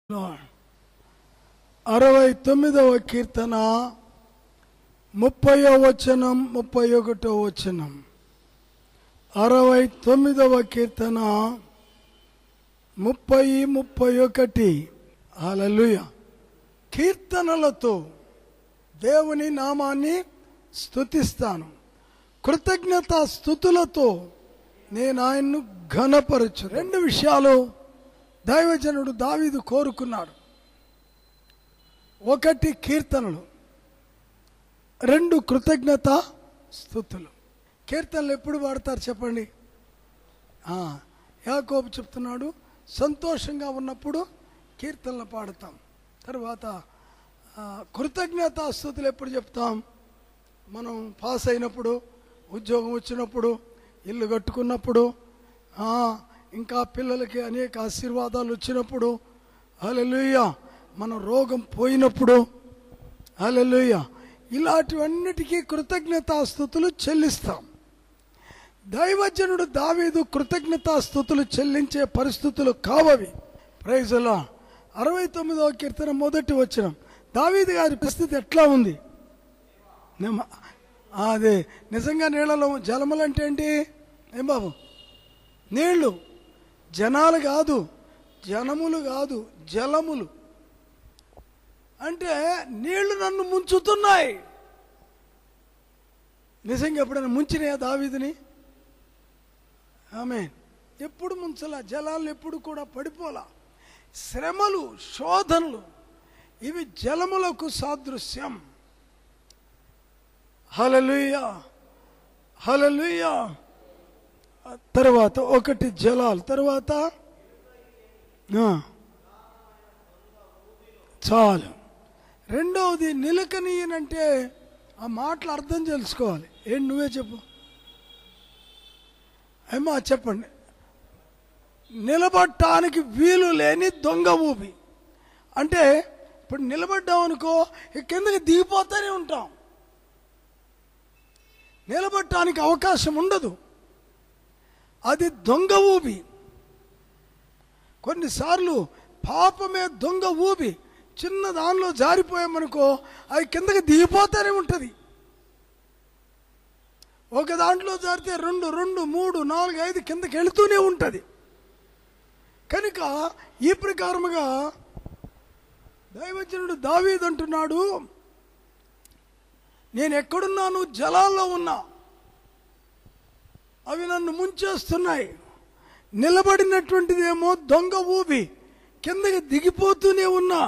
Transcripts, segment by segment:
Lord. అరవై తొమ్మిదవ కీర్తన ముప్పయో వచనం ముప్పై ఒకటో వచనం అరవై తొమ్మిదవ కీర్తన ముప్పై ముప్పై ఒకటి అలలుయ కీర్తనలతో దేవుని నామాన్ని స్తుతిస్తాను కృతజ్ఞత స్థుతులతో నేను ఆయన్ను ఘనపరచు రెండు విషయాలు దైవజనుడు దావీదు కోరుకున్నాడు ఒకటి కీర్తనలు రెండు కృతజ్ఞత స్థుతులు కీర్తనలు ఎప్పుడు పాడతారు చెప్పండి ఆ, యాకోబు చెప్తున్నాడు సంతోషంగా ఉన్నప్పుడు కీర్తనలు పాడతాం తర్వాత ఆ, కృతజ్ఞత స్థుతులు ఎప్పుడు చెప్తాం మనం పాస్ అయినప్పుడు ఉద్యోగం వచ్చినప్పుడు ఇల్లు కట్టుకున్నప్పుడు ఆ, ఇంకా పిల్లలకి అనేక ఆశీర్వాదాలు వచ్చినప్పుడు హల్లెలూయ మన రోగం పోయినప్పుడు హల్లెలూయ ఇలాంటివన్నిటికీ కృతజ్ఞతాస్థుతులు చెల్లిస్తాం దైవజనుడు దావీదు కృతజ్ఞతాస్థుతులు చెల్లించే పరిస్థితులు కావవి ప్రైజలా అరవై తొమ్మిదవ కీర్తన మొదటి వచ్చిన దావీదు గారి పరిస్థితి ఎట్లా ఉంది నేమ- అదే నిజంగా నీళ్ళలో జలములు అంటే ఏంటి ఏం బాబు నీళ్లు జనాలు కాదు జనములు కాదు జలములు అంటే నీళ్లు నన్ను ముంచుతున్నాయి నిజంగా ఎప్పుడైనా ముంచినాయా దావీదిని ఆమె ఎప్పుడు ముంచలా జలాలు ఎప్పుడు కూడా పడిపోలా శ్రమలు శోధనలు ఇవి జలములకు సాదృశ్యం హలలుయా హలలుయా తర్వాత ఒకటి జలాలు తర్వాత ఆ, చాలు రెండవది నిలకనీయనంటే ఆ మాటలు అర్థం తెలుసుకోవాలి ఏంటి నువ్వే చెప్పు ఏమా చెప్పండి నిలబడటానికి వీలు లేని దొంగ ఊపి అంటే ఇప్పుడు నిలబడ్డాం అనుకో ఇక కిందకి దిగిపోతూనే ఉంటాం నిలబడటానికి అవకాశం ఉండదు అది దొంగ ఊబి కొన్నిసార్లు పాపమే దొంగ ఊబి చిన్న దానిలో జారిపోయామనుకో అది కిందకి దిగిపోతూనే ఉంటుంది ఒక దాంట్లో జారితే రెండు రెండు మూడు నాలుగు ఐదు కిందకి వెళుతూనే ఉంటుంది కనుక ఈ ప్రకారముగా దైవజనుడు దావీద్ అంటున్నాడు నేను ఎక్కడున్నాను జలాల్లో ఉన్నా అవి నన్ను ముంచేస్తున్నాయి నిలబడినటువంటిదేమో దొంగ ఊబి కిందకి దిగిపోతూనే ఉన్నా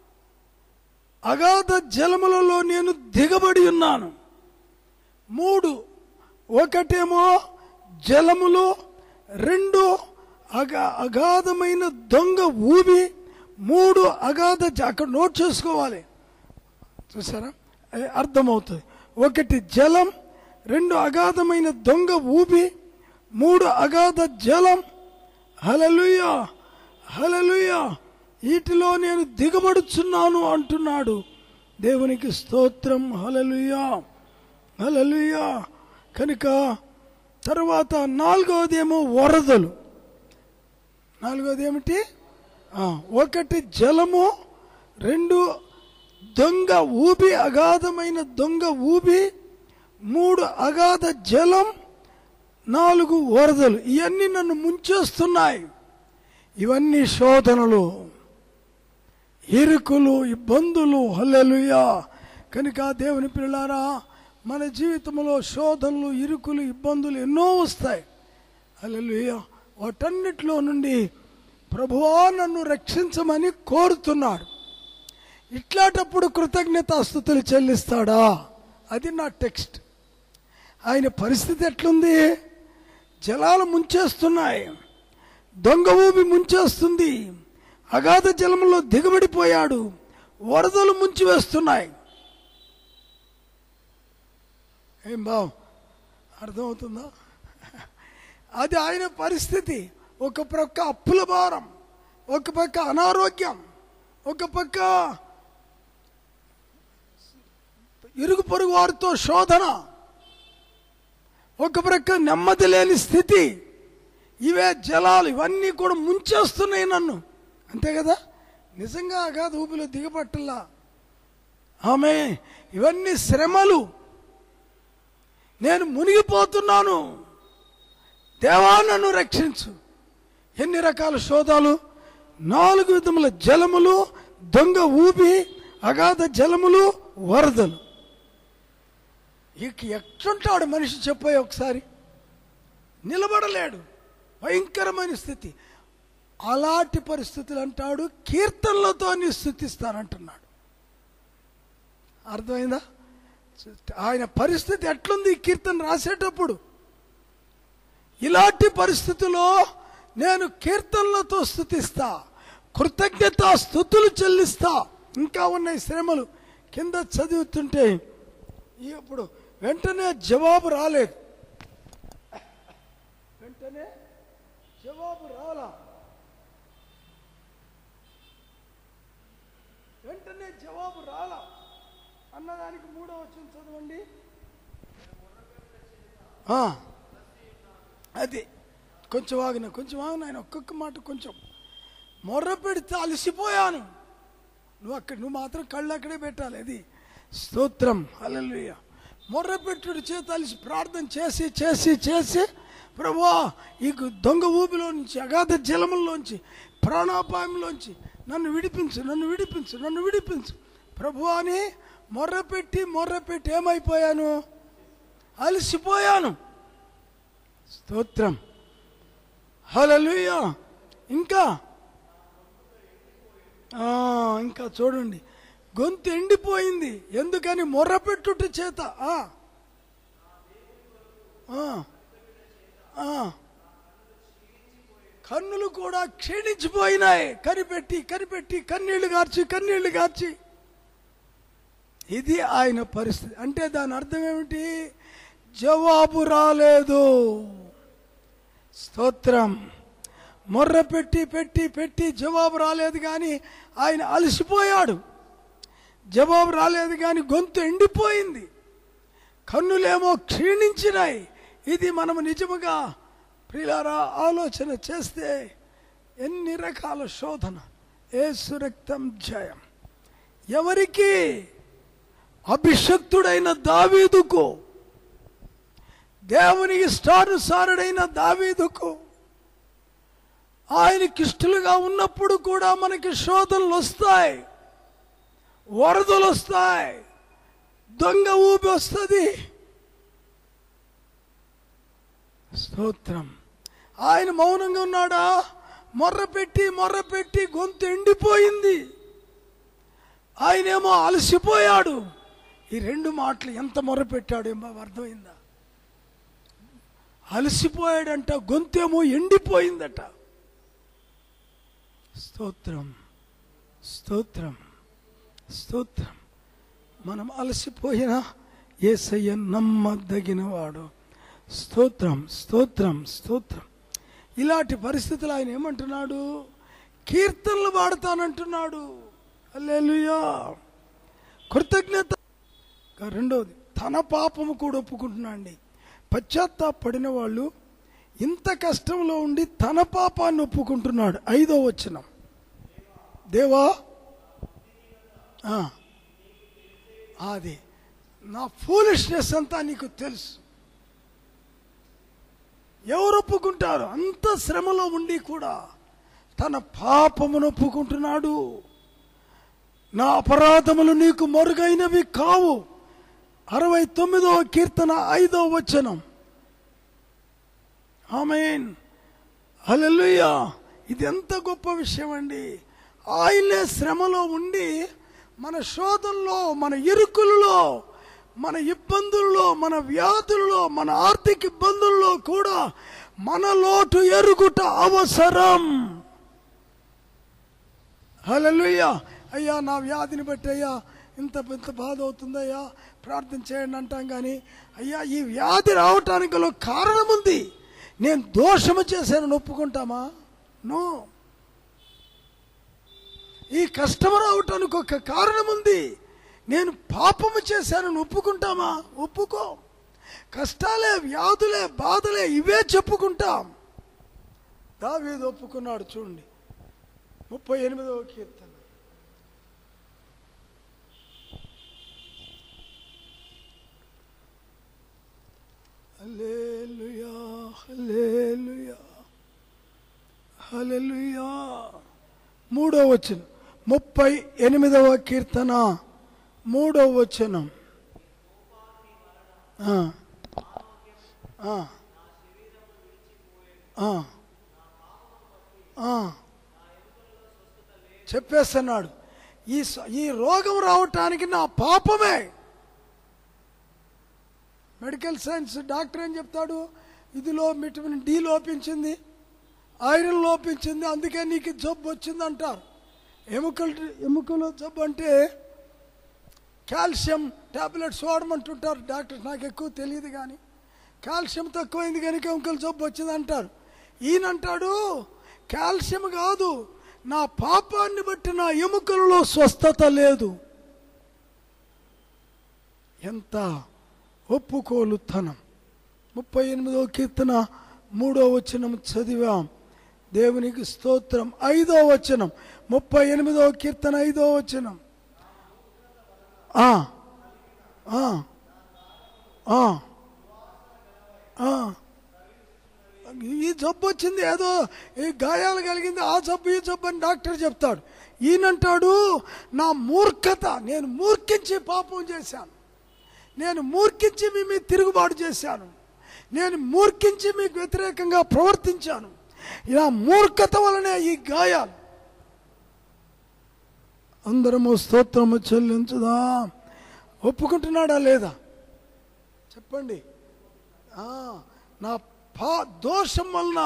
అగాధ జలములలో నేను దిగబడి ఉన్నాను మూడు ఒకటేమో జలములు రెండు అగా అగాధమైన దొంగ ఊబి మూడు అగాధ జ- అక్కడ నోట్ చేసుకోవాలి చూసారా అది అర్థమవుతుంది ఒకటి జలం రెండు అగాధమైన దొంగ ఊబి మూడు అగాధ జలం హలలుయా హలలుయా వీటిలో నేను దిగబడుచున్నాను అంటున్నాడు దేవునికి స్తోత్రం హలలుయా హలలుయా కనుక తర్వాత నాలుగవదేమో వరదలు నాలుగవది ఏమిటి ఆ, ఒకటి జలము రెండు దొంగ ఊబి అగాధమైన దొంగ ఊబి మూడు అగాధ జలం నాలుగు వరదలు ఇవన్నీ నన్ను ముంచేస్తున్నాయి ఇవన్నీ శోధనలు ఇరుకులు ఇబ్బందులు హల్లెలూయా కనుక దేవుని పిల్లారా మన జీవితంలో శోధనలు ఇరుకులు ఇబ్బందులు ఎన్నో వస్తాయి హల్లెలూయా వాటన్నిటిలో నుండి ప్రభువా నన్ను రక్షించమని కోరుతున్నాడు ఇట్లాంటప్పుడు కృతజ్ఞతాస్థుతులు చెల్లిస్తాడా అది నా టెక్స్ట్ ఆయన పరిస్థితి ఎట్లుంది జలాలు ముంచేస్తున్నాయి దొంగ ఊబి ముంచేస్తుంది అగాధ జలంలో దిగబడిపోయాడు వరదలు ముంచివేస్తున్నాయి ఏం బావ్ అర్థమవుతుందా అది ఆయన పరిస్థితి ఒక ప్రక్క అప్పుల భారం ఒక పక్క అనారోగ్యం ఒక పక్క ఇరుగు పొరుగు వారితో శోధన ఒక ప్రక్క నెమ్మది లేని స్థితి ఇవే జలాలు ఇవన్నీ కూడా ముంచేస్తున్నాయి నన్ను అంతే కదా నిజంగా అగాధ ఊపిలో దిగబట్టల్లా ఆమె ఇవన్నీ శ్రమలు నేను మునిగిపోతున్నాను దేవా నన్ను రక్షించు ఎన్ని రకాల శోధాలు నాలుగు విధముల జలములు దొంగ ఊపి అగాధ జలములు వరదలు ఇక ఎట్లుంటాడు మనిషి చెప్పే ఒకసారి నిలబడలేడు భయంకరమైన స్థితి అలాంటి పరిస్థితులు అంటాడు కీర్తనలతో నీ స్థుతిస్తానంటున్నాడు అర్థమైందా ఆయన పరిస్థితి ఎట్లుంది ఈ కీర్తన రాసేటప్పుడు ఇలాంటి పరిస్థితుల్లో నేను కీర్తనలతో స్థుతిస్తా కృతజ్ఞత స్థుతులు చెల్లిస్తా ఇంకా ఉన్నాయి శ్రమలు కింద చదువుతుంటే ఇప్పుడు వెంటనే జవాబు రాలేదు వెంటనే జవాబు రాలా వెంటనే జవాబు రాలా అన్నదానికి మూడో వచ్చిన చదవండి ఆ, అది కొంచెం ఆగిన కొంచెం ఆగిన ఆయన ఒక్కొక్క మాట కొంచెం మొర్ర పెడితే అలసిపోయాను నువ్వు అక్కడ నువ్వు మాత్రం కళ్ళు అక్కడే పెట్టాలి అది స్తోత్రం అలలుయ మొర్ర పెట్టుడు చేత అలిసి ప్రార్థన చేసి చేసి చేసి ప్రభువా ఈ దొంగ ఊపిలో నుంచి అగాధ జలముల్లోంచి ప్రాణాపాయంలోంచి నన్ను విడిపించు నన్ను విడిపించు నన్ను విడిపించు ప్రభువా అని మొర్ర పెట్టి మొర్ర పెట్టి ఏమైపోయాను అలసిపోయాను స్తోత్రం హల్లెలూయా ఇంకా ఆ, ఇంకా చూడండి గొంతు ఎండిపోయింది ఎందుకని మొర్రపెట్టుట చేత ఆ. ఆ. ఆ. కన్నులు కూడా క్షీణించిపోయినాయి కనిపెట్టి కనిపెట్టి కన్నీళ్లు గార్చి కన్నీళ్లు గార్చి ఇది ఆయన పరిస్థితి అంటే దాని అర్థం ఏమిటి జవాబు రాలేదు స్తోత్రం మొర్ర పెట్టి పెట్టి పెట్టి జవాబు రాలేదు కానీ ఆయన అలసిపోయాడు జవాబు రాలేదు కానీ గొంతు ఎండిపోయింది కన్నులేమో క్షీణించినాయి ఇది మనము నిజముగా ప్రియులారా ఆలోచన చేస్తే ఎన్ని రకాల శోధన ఏసు రక్తం జయం ఎవరికి అభిషక్తుడైన దావీదుకు దేవుని ఇష్టానుసారుడైన దావీదుకు ఆయనకిష్టలుగా ఉన్నప్పుడు కూడా మనకి శోధనలు వస్తాయి వరదలు వస్తాయి దొంగ ఊపి వస్తుంది స్తోత్రం ఆయన మౌనంగా ఉన్నాడా మొర్ర పెట్టి మొర్ర పెట్టి గొంతు ఎండిపోయింది ఆయనేమో అలసిపోయాడు ఈ రెండు మాటలు ఎంత మొర్ర పెట్టాడు ఏమో అర్థమైందా అలసిపోయాడంట గొంతేమో ఎండిపోయిందట స్తోత్రం స్తోత్రం స్తోత్రం మనం అలసిపోయినా ఏసయ్య నమ్మదగినవాడు స్తోత్రం స్తోత్రం స్తోత్రం ఇలాంటి పరిస్థితులు ఆయన ఏమంటున్నాడు కీర్తనలు పాడతానంటున్నాడు అల్లెలుయా కృతజ్ఞత ఇంకా రెండవది తన పాపము కూడా ఒప్పుకుంటున్నా అండి పశ్చాత్తాపడిన వాళ్ళు ఇంత కష్టంలో ఉండి తన పాపాన్ని ఒప్పుకుంటున్నాడు ఐదో వచనం దేవా ఆ, అది నా ఫూలిష్నెస్ అంతా నీకు తెలుసు ఎవరు ఒప్పుకుంటారు అంత శ్రమలో ఉండి కూడా తన పాపమును ఒప్పుకుంటున్నాడు నా అపరాధములు నీకు మరుగైనవి కావు అరవై తొమ్మిదవ కీర్తన ఐదో వచనం ఆమెన్ హల్లెలూయా ఇది ఎంత గొప్ప విషయం అండి ఆయనే శ్రమలో ఉండి మన శోధనలో మన ఇరుకులలో మన ఇబ్బందుల్లో మన వ్యాధుల్లో మన ఆర్థిక ఇబ్బందుల్లో కూడా మన లోటు ఎరుగుట అవసరం హల్లెలూయా అయ్యా నా వ్యాధిని బట్టి అయ్యా ఇంత ఇంత బాధ అవుతుందయ్యా ప్రార్థన చేయండి అంటాం కానీ అయ్యా ఈ వ్యాధి రావటానికి గల కారణం ఉంది నేను దోషము చేశానని ఒప్పుకుంటామా నో ఈ కష్టం రావటానికి ఒక కారణం ఉంది నేను పాపము చేశానని ఒప్పుకుంటామా ఒప్పుకో కష్టాలే వ్యాధులే బాధలే ఇవే చెప్పుకుంటాం దావీదు ఒప్పుకున్నాడు చూడండి ముప్పై ఎనిమిదవ కీర్తన హల్లెలూయా మూడో వచనం ముప్పై ఎనిమిదవ కీర్తన మూడో వచనం ఆ. ఆ. ఆ. ఆ. చెప్పేస్తున్నాడు ఈ స- ఈ రోగం రావటానికి నా పాపమే మెడికల్ సైన్స్ డాక్టర్ ఏం చెప్తాడు ఇదిలో విటమిన్ డి లోపించింది ఐరన్ లోపించింది అందుకే నీకు జబ్బు వచ్చింది అంటారు ఎముకలు ఎముకలో జబ్బు అంటే కాల్షియం టాబ్లెట్స్ వాడమంటుంటారు డాక్టర్స్ నాకు ఎక్కువ తెలియదు కానీ కాల్షియం తక్కువైంది కనుక ఎముకల జబ్బు వచ్చింది అంటారు ఈయన అంటాడు కాల్షియం కాదు నా పాపాన్ని బట్టి నా ఎముకలలో స్వస్థత లేదు ఎంత ఒప్పుకోలుతనం ముప్పై ఎనిమిదో కీర్తన మూడో వచనం చదివాం దేవునికి స్తోత్రం ఐదో వచనం ముప్పై ఎనిమిదో కీర్తన ఐదో వచనం ఆ, ఆ, ఆ, ఆ. ఈ జబ్బు వచ్చింది ఏదో ఈ గాయాలు కలిగింది ఆ జబ్బు ఈ జబ్బు అని డాక్టర్ చెప్తాడు ఈయనంటాడు నా మూర్ఖత నేను మూర్ఖించి పాపం చేశాను నేను మూర్ఖించి మీ మీద తిరుగుబాటు చేశాను నేను మూర్ఖించి మీకు వ్యతిరేకంగా ప్రవర్తించాను ఇలా మూర్ఖత వలనే ఈ గాయాలు అందరము స్తోత్రము చెల్లించుదా ఒప్పుకుంటున్నాడా లేదా చెప్పండి ఆ, నా పా దోషం వలన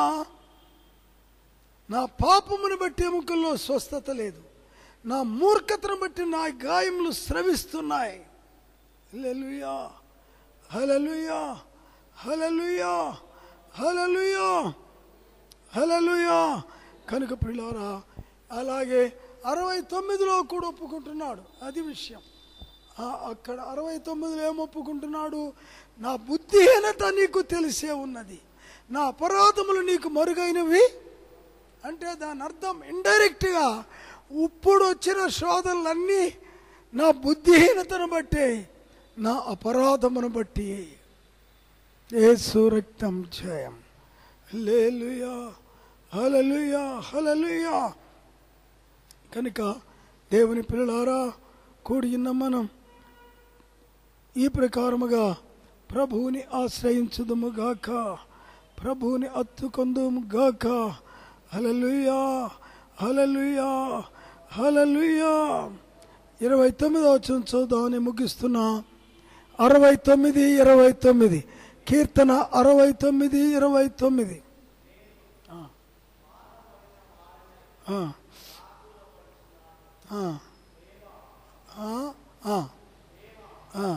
నా పాపమును బట్టి ఎముకల్లో స్వస్థత లేదు నా మూర్ఖతను బట్టి నా గాయములు స్రవిస్తున్నాయి హల్లెలూయా హల్లెలూయా హల్లెలూయా హల్లెలూయా హల్లెలూయా కనుక పిల్లారా అలాగే అరవై తొమ్మిదిలో కూడా ఒప్పుకుంటున్నాడు అది విషయం ఆ, అక్కడ అరవై తొమ్మిదిలో ఏం ఒప్పుకుంటున్నాడు నా బుద్ధిహీనత నీకు తెలిసే ఉన్నది నా అపరాధములు నీకు మరుగైనవి అంటే దాని అర్థం ఇండైరెక్ట్గా ఇప్పుడు వచ్చిన శోధనలన్నీ నా బుద్ధిహీనతను బట్టి నా అపరాధమును బట్టి ఏసు రక్తం జయం హల్లెలూయా హల్లెలూయా హల్లెలూయా కనుక దేవుని పిల్లలారా కూడి ఉన్న మనం ఈ ప్రకారముగా ప్రభువుని ఆశ్రయించుదుము గాక ప్రభువుని అత్తుకొందుము గాక హలలుయా హలలుయా హలలుయా ఇరవై తొమ్మిది వచ్చిన చూద్దామని ముగిస్తున్నా అరవై తొమ్మిది ఇరవై తొమ్మిది కీర్తన అరవై తొమ్మిది ఇరవై తొమ్మిది ఆ. ఆ. ఆ. ఆ. ఆ. ఆ.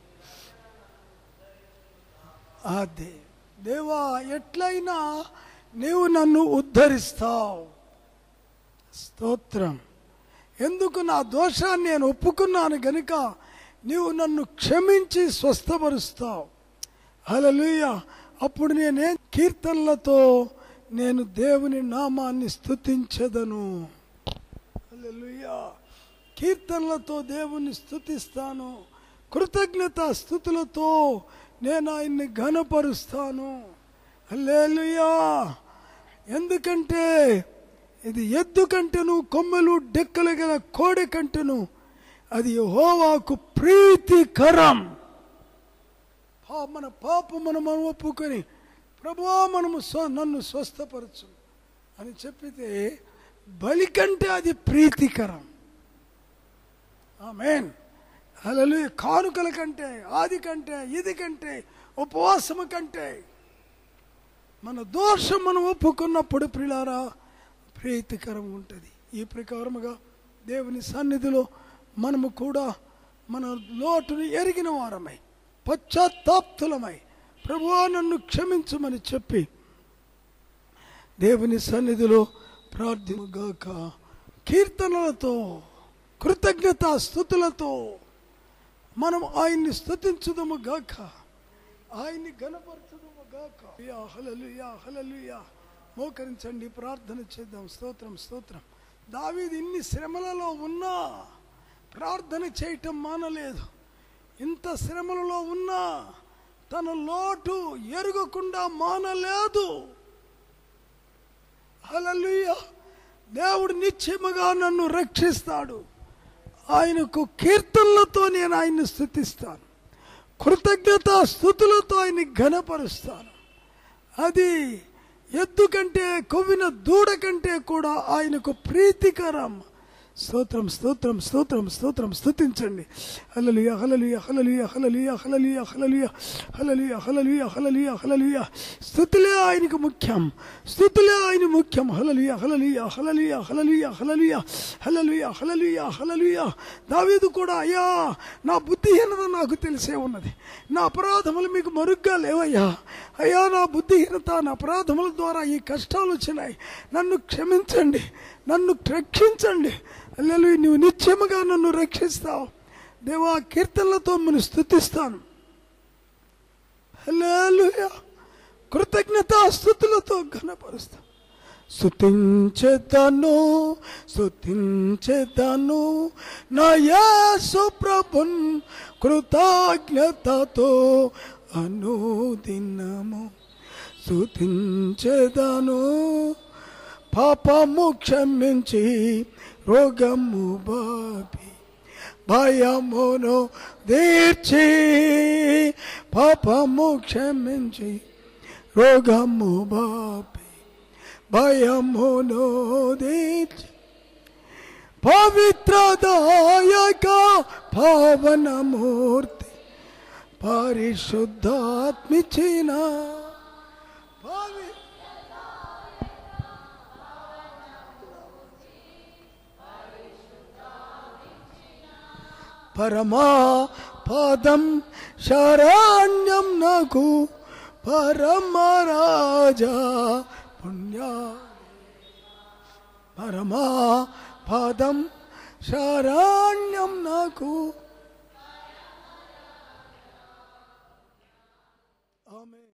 అదే దేవా ఎట్లయినా నీవు నన్ను ఉద్ధరిస్తావు స్తోత్రం ఎందుకు నా దోషాన్ని నేను ఒప్పుకున్నాను గనుక నీవు నన్ను క్షమించి స్వస్థపరుస్తావు హల్లెలూయా అప్పుడు నేనే కీర్తనలతో నేను దేవుని నామాన్ని స్తుతించదను హల్లెలూయా కీర్తనలతో దేవుని స్తుతిస్తాను కృతజ్ఞత స్థుతులతో నేను ఆయన్ని ఘనపరుస్తాను హల్లెలూయా ఎందుకంటే ఇది ఎద్దు కంటెను కొమ్మెలు డెక్కలు గల కోడి కంటెను అది హోవాకు ప్రీతికరం పా- మన పాపమును మనం ఒప్పుకొని ప్రభువా మనము స్వ నన్ను స్వస్థపరచు అని చెప్పితే బలి కంటే అది ప్రీతికరం ఆమెన్ అలలు కానుకల కంటే ఆది కంటే ఇది కంటే ఉపవాసము కంటే మన దోషం మనం ఒప్పుకున్నప్పుడు ప్రిలారా ప్రీతికరం ఉంటుంది ఈ ప్రకారముగా దేవుని సన్నిధిలో మనము కూడా మన లోటును ఎరిగిన వారమై పశ్చాత్తాప్తులమై ప్రభువా నన్ను క్షమించమని చెప్పి దేవుని సన్నిధిలో ప్రార్థనగాక కీర్తనలతో కృతజ్ఞత స్థుతులతో మనం ఆయన్ని స్థుతించుదము గాక ఆయన్ని గణపరచుదము గాక యా హల్లెలూయా హల్లెలూయా మోకరించండి ప్రార్థన చేద్దాం స్తోత్రం స్తోత్రం దావీదు ఇన్ని శ్రమలలో ఉన్నా ప్రార్థన చేయటం మానలేదు ఇంత శ్రమలలో ఉన్నా తన లోటు ఎరుగకుండా మానలేదు హల్లెలూయా దేవుడు నిత్యముగా నన్ను రక్షిస్తాడు ఆయనకు కీర్తనలతో నేను ఆయన్ని స్థుతిస్తాను కృతజ్ఞత స్థుతులతో ఆయన్ని ఘనపరుస్తాను అది ఎద్దు కంటే కొవ్విన దూడ కంటే కూడా ఆయనకు ప్రీతికరం స్తోత్రం స్తోత్రం స్తోత్రం స్తోత్రం స్తుతించండి హలలియ హలలియ హలలియ హలలియ హలలియ హలలియ హలలియ హలలియ హలలియ హలలియ స్థుతులే ఆయనకు ముఖ్యం స్థుతులే ఆయన ముఖ్యం హలలియ హలలియ హలలియ హలలియ హలలియ హలలియ హలలియ హలలియ దావీదు కూడా అయ్యా నా బుద్ధిహీనత నాకు తెలిసే ఉన్నది నా అపరాధములు మీకు మరుగ్గా లేవయ్యా అయ్యా నా బుద్ధిహీనత నా అపరాధముల ద్వారా ఈ కష్టాలు వచ్చినాయి నన్ను క్షమించండి నన్ను రక్షించండి అల్లెలు నువ్వు నిత్యముగా నన్ను రక్షిస్తావు దేవా కీర్తనలతో నేను స్థుతిస్తాను హల్లెలూయా కృతజ్ఞత స్థుతులతో ఘనపరుస్తాను స్థుతించేదను స్థుతించేదను నా యేసు ప్రభున్ కృతజ్ఞతతో అనుదినము స్థుతించేదను పాపము క్షమించి రోగము బాపి భయమును తీర్చి పాపము క్షమించి రోగము బాపి భయమును తీర్చి పవిత్రదాయక పావనమూర్తి పరిశుద్ధాత్మిచిన పవి పరమా పాదం శరణ్యం నాకు పరమరాజా పుణ్యా పరమా పాదం శరణ్యం నాకు ఆమె